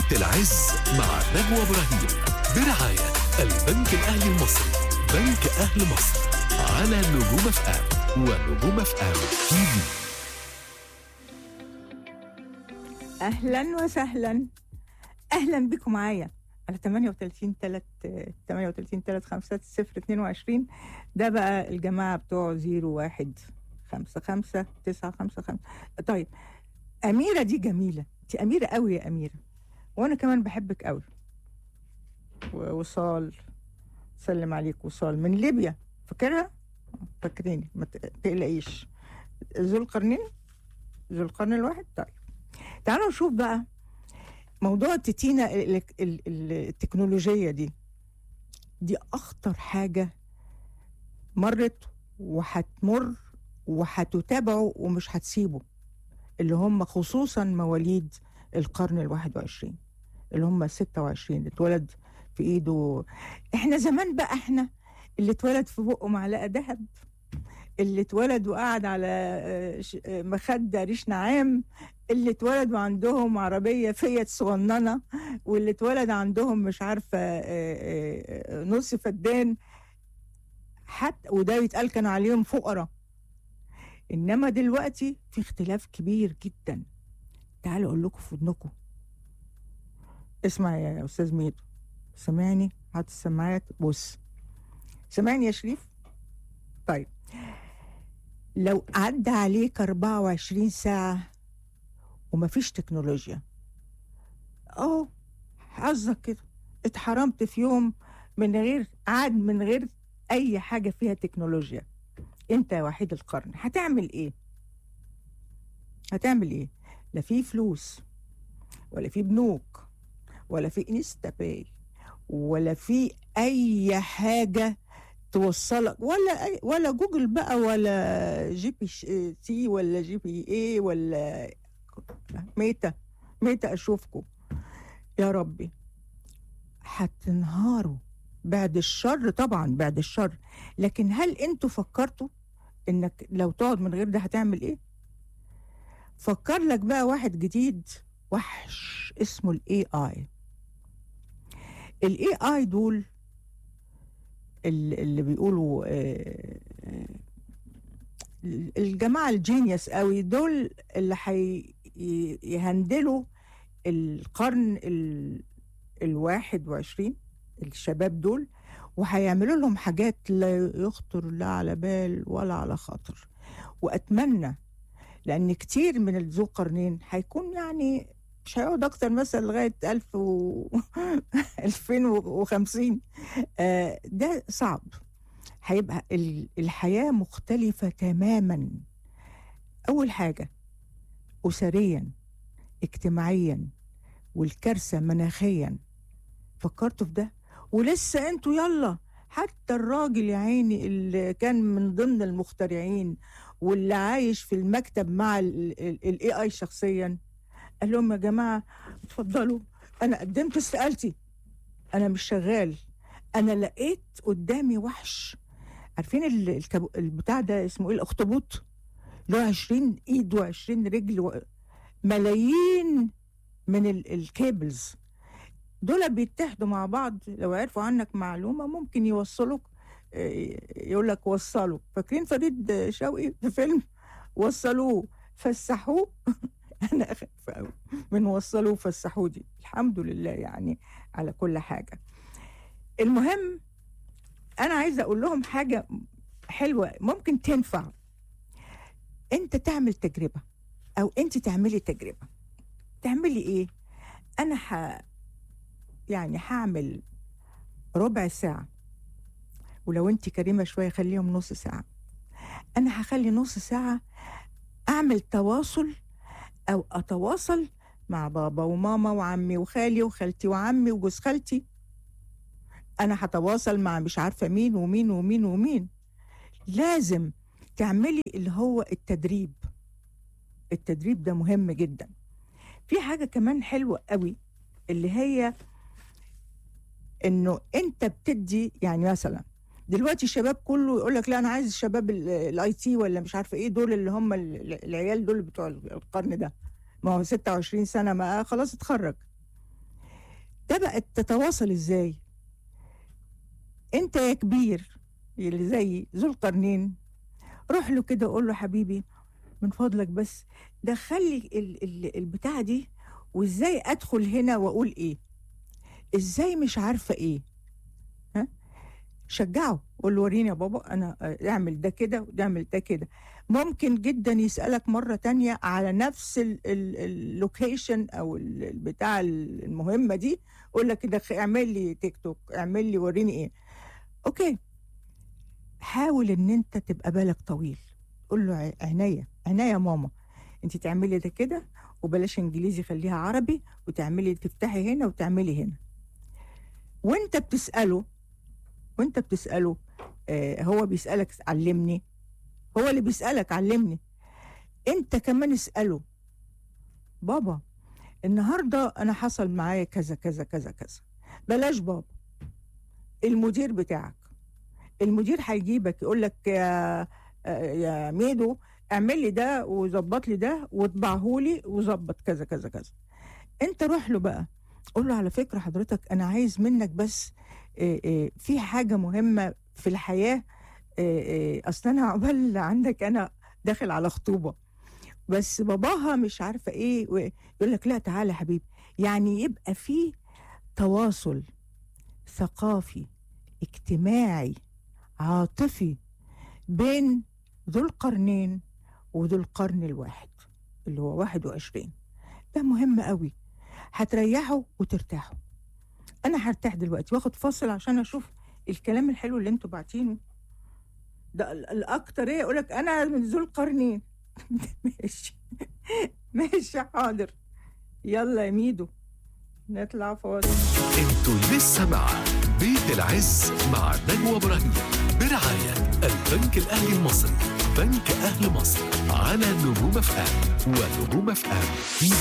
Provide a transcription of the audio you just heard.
وقت العز مع نجوى ابراهيم برعايه البنك الاهلي المصري بنك اهل مصر على نجوم اف ام ونجوم اف ام تي في اهلا وسهلا اهلا بكم معايا على 38 3 38 3 5 0 22 ده بقى الجماعه بتوع 0 1 5 5 9 5 5 طيب اميره دي جميله انت اميره قوي يا اميره وانا كمان بحبك قوي ووصال سلم عليك وصال من ليبيا فاكرها فاكريني ما تقلقيش ذو القرنين ذو القرن الواحد طيب تعالوا نشوف بقى موضوع التتينة ال- ال- ال- التكنولوجية دي دي أخطر حاجة مرت وهتمر وهتتابعه ومش هتسيبه اللي هم خصوصا مواليد القرن الواحد وعشرين اللي هم 26 اللي اتولد في ايده احنا زمان بقى احنا اللي اتولد في بقه معلقه ذهب اللي اتولد وقعد على آه، ش- آه، مخده ريش نعام اللي اتولد وعندهم عربيه فيت صغننه واللي اتولد عندهم مش عارفه آه، آه، آه، نص فدان حتى وده يتقال كانوا عليهم فقراء انما دلوقتي في اختلاف كبير جدا تعالوا اقول لكم في ودنكم اسمع يا استاذ ميدو سامعني هات السماعات بص سامعني يا شريف طيب لو عدى عليك 24 ساعة ومفيش تكنولوجيا اهو حظك كده اتحرمت في يوم من غير عاد من غير اي حاجة فيها تكنولوجيا انت يا وحيد القرن هتعمل ايه هتعمل ايه لا في فلوس ولا في بنوك ولا في انستا باي ولا في اي حاجه توصلك ولا أي ولا جوجل بقى ولا جي بي ش- سي ولا جي بي اي ولا ميتا ميتا اشوفكم يا ربي هتنهاروا بعد الشر طبعا بعد الشر لكن هل انتوا فكرتوا انك لو تقعد من غير ده هتعمل ايه فكر لك بقى واحد جديد وحش اسمه الاي اي الاي اي دول ال- اللي بيقولوا آه، آه، الجماعه الجينيوس قوي دول اللي هيهندلوا القرن ال- الواحد وعشرين الشباب دول وهيعملوا لهم حاجات لا يخطر لا على بال ولا على خاطر واتمنى لان كتير من ذو قرنين هيكون يعني مش هيقعد اكتر مثلا لغايه 1000 و 2050 آه، ده صعب هيبقى ال- الحياه مختلفه تماما اول حاجه اسريا اجتماعيا والكارثه مناخيا فكرتوا في ده ولسه انتوا يلا حتى الراجل يا عيني اللي كان من ضمن المخترعين واللي عايش في المكتب مع الاي اي شخصيا قال لهم يا جماعه اتفضلوا انا قدمت استقالتي انا مش شغال انا لقيت قدامي وحش عارفين ال- الكابو- البتاع ده اسمه ايه الاخطبوط له 20 ايد و20 رجل و... ملايين من ال- الكيبلز دول بيتحدوا مع بعض لو عرفوا عنك معلومه ممكن يوصلوك يقول لك وصلوا فاكرين فريد شوقي في فيلم وصلوه فسحوه انا اخاف قوي من وصلوه فسحوه دي الحمد لله يعني على كل حاجه المهم انا عايزه اقول لهم حاجه حلوه ممكن تنفع انت تعمل تجربه او انت تعملي تجربه تعملي ايه انا ح يعني هعمل ربع ساعه ولو انت كريمه شويه خليهم نص ساعه انا هخلي نص ساعه اعمل تواصل او اتواصل مع بابا وماما وعمي وخالي وخالتي وعمي وجوز خالتي انا هتواصل مع مش عارفه مين ومين ومين ومين لازم تعملي اللي هو التدريب التدريب ده مهم جدا في حاجه كمان حلوه قوي اللي هي انه انت بتدي يعني مثلا دلوقتي الشباب كله يقول لك لا انا عايز الشباب الاي تي ولا مش عارفه ايه دول اللي هم ال- العيال دول بتوع القرن ده ما هو 26 سنه ما خلاص اتخرج ده بقى تتواصل ازاي انت يا كبير اللي زي ذو القرنين روح له كده وقول له حبيبي من فضلك بس دخلي ال- ال- البتاعه دي وازاي ادخل هنا واقول ايه ازاي مش عارفه ايه ها شجعه قول له وريني يا بابا انا آه، اعمل ده كده واعمل ده كده ممكن جدا يسالك مره تانية على نفس اللوكيشن او ال- البتاع المهمه دي يقول لك ده اعمل لي تيك توك اعمل لي وريني ايه اوكي حاول ان انت تبقى بالك طويل قول له ع- عينيا عينيا يا ماما انت تعملي ده كده وبلاش انجليزي خليها عربي وتعملي تفتحي هنا وتعملي هنا وانت بتساله وانت بتساله آه هو بيسالك علمني هو اللي بيسالك علمني انت كمان اساله بابا النهارده انا حصل معايا كذا كذا كذا كذا بلاش بابا المدير بتاعك المدير هيجيبك يقول لك يا يا ميدو اعمل لي ده وظبط لي ده واطبعه لي وظبط كذا كذا كذا انت روح له بقى قول له على فكره حضرتك انا عايز منك بس إيه إيه في حاجه مهمه في الحياه إيه إيه اصل انا عقبال عندك انا داخل على خطوبه بس باباها مش عارفه ايه و- يقول لك لا تعالى يا حبيبي يعني يبقى في تواصل ثقافي اجتماعي عاطفي بين ذو القرنين وذو القرن الواحد اللي هو 21 ده مهم قوي هتريحوا وترتاحوا انا هرتاح دلوقتي واخد فاصل عشان اشوف الكلام الحلو اللي انتوا باعتينه ده ال- الاكتر ايه يقولك انا من ذو القرنين ماشي ماشي حاضر يلا يا ميدو نطلع فاصل انتوا لسه مع بيت العز مع نجوى ابراهيم برعاية البنك الأهلي المصري بنك أهل مصر على نجوم اف ام ونجوم اف ام تي في